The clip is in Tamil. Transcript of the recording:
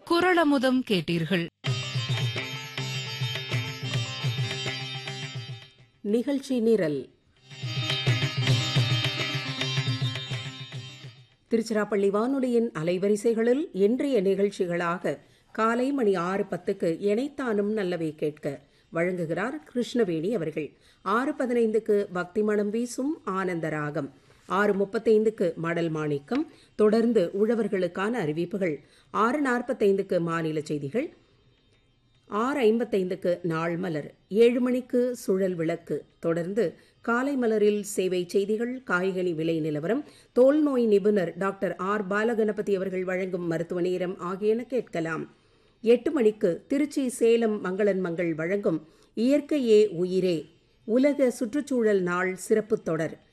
குரளமுதம் கேட்டீர்கள் நிகழ்ச்சி நிரல் திருச்சிராப்பள்ளி வானொலியின் அலைவரிசைகளில் இன்றைய நிகழ்ச்சிகளாக காலை மணி ஆறு பத்துக்கு இணைத்தானும் நல்லவை கேட்க வழங்குகிறார் கிருஷ்ணவேணி அவர்கள் ஆறு பதினைந்துக்கு பக்தி மணம் வீசும் ஆனந்த ராகம் ஆறு முப்பத்தைந்துக்கு மடல் மாணிக்கம் தொடர்ந்து உழவர்களுக்கான அறிவிப்புகள் ஆறு நாற்பத்தைந்துக்கு மாநில செய்திகள் ஆறு ஐம்பத்தைந்துக்கு நாள் மலர் ஏழு மணிக்கு சுழல் விளக்கு தொடர்ந்து காலை மலரில் சேவை செய்திகள் காய்கனி விலை நிலவரம் தோல் நோய் நிபுணர் டாக்டர் ஆர் பாலகணபதி அவர்கள் வழங்கும் மருத்துவ நேரம் ஆகியன கேட்கலாம் எட்டு மணிக்கு திருச்சி சேலம் மங்களன் மங்கள் வழங்கும் இயற்கையே உயிரே உலக சுற்றுச்சூழல் நாள் சிறப்பு தொடர்